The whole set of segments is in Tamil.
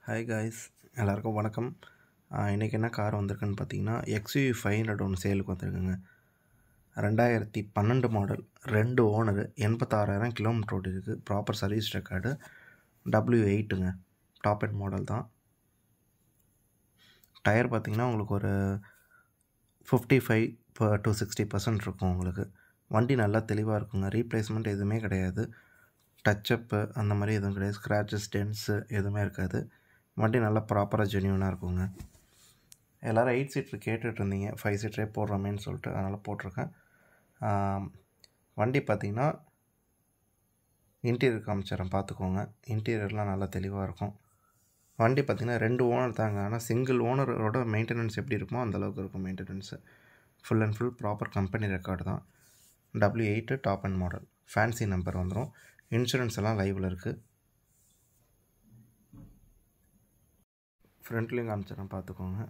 ஹாய் காய்ஸ் எல்லாருக்கும் வணக்கம் இன்றைக்கி என்ன கார் வந்திருக்குன்னு பார்த்தீங்கன்னா எக்ஸ்யூவி ஃபைவ் ஹண்ட்ரட் ஒன்று சேலுக்கு வந்திருக்குங்க ரெண்டாயிரத்தி பன்னெண்டு மாடல் ரெண்டு ஓனரு எண்பத்தாறாயிரம் கிலோமீட்டர் ஓடி இருக்குது ப்ராப்பர் சர்வீஸ் ரெக்கார்டு டபிள்யூ எயிட்டுங்க டாப் எண்ட் மாடல் தான் டயர் பார்த்தீங்கன்னா உங்களுக்கு ஒரு fifty five to sixty percent இருக்கும் உங்களுக்கு வண்டி நல்லா தெளிவாக இருக்குங்க ரீப்ளேஸ்மெண்ட் எதுவுமே கிடையாது டச்சப்பு அந்த மாதிரி எதுவும் கிடையாது ஸ்க்ராச்சஸ் டென்ஸு எதுவுமே இருக்காது வண்டி நல்லா ப்ராப்பராக ஜென்யூனாக இருக்குங்க எல்லோரும் எயிட் சீட்டர் கேட்டுட்டு இருந்தீங்க ஃபைவ் சீட்டரே போடுறோமேன்னு சொல்லிட்டு அதனால் போட்டிருக்கேன் ஆம், வண்டி பார்த்திங்கன்னா இன்டீரியர் காமிச்சிடறேன் பார்த்துக்கோங்க இன்டீரியர்லாம் நல்லா தெளிவாக இருக்கும் வண்டி பார்த்திங்கன்னா ரெண்டு ஓனர் தாங்க ஆனால் சிங்கிள் ஓனரோட மெயின்டெனன்ஸ் எப்படி இருக்குமோ அந்த அளவுக்கு இருக்கும் maintenance full and full proper company record தான் W eight top end model fancy number வந்துடும் இன்சூரன்ஸ் எல்லாம் லைவில் இருக்குது ஃப்ரண்ட்லேயும் காமிச்சிடறேன் பார்த்துக்கோங்க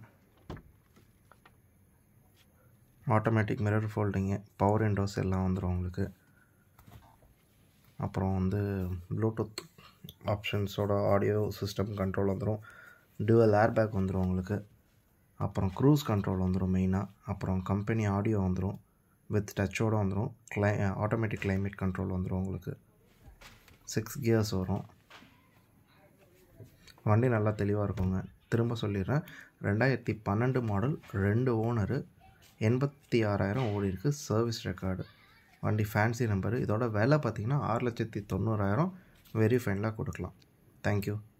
automatic mirror folding power windows எல்லாம் வந்துடும் உங்களுக்கு அப்புறம் வந்து ப்ளூடூத் ஆப்ஷன்ஸோட ஆடியோ சிஸ்டம் கண்ட்ரோல் வந்துடும் டுவல் ஏர்பேக் வந்துடும் உங்களுக்கு அப்புறம் க்ரூஸ் கண்ட்ரோல் வந்துடும் மெயினாக அப்புறம் கம்பெனி ஆடியோ வந்துடும் வித் டச்சோடு வந்துடும் கிளை ஆட்டோமேட்டிக் climate கண்ட்ரோல் வந்துடும் உங்களுக்கு சிக்ஸ் கியர்ஸ் வரும் வண்டி நல்லா தெளிவாக இருக்குங்க திரும்ப சொல்லிடுறேன் ரெண்டாயிரத்தி பன்னெண்டு மாடல் ரெண்டு ஓனரு எண்பத்தி ஆறாயிரம் ஓடி இருக்குது சர்வீஸ் ரெக்கார்டு வண்டி ஃபேன்சி நம்பரு இதோட விலை பார்த்தீங்கன்னா ஆறு லட்சத்தி தொண்ணூறாயிரம் வெரி ஃபைனலாக கொடுக்கலாம் தேங்க்யூ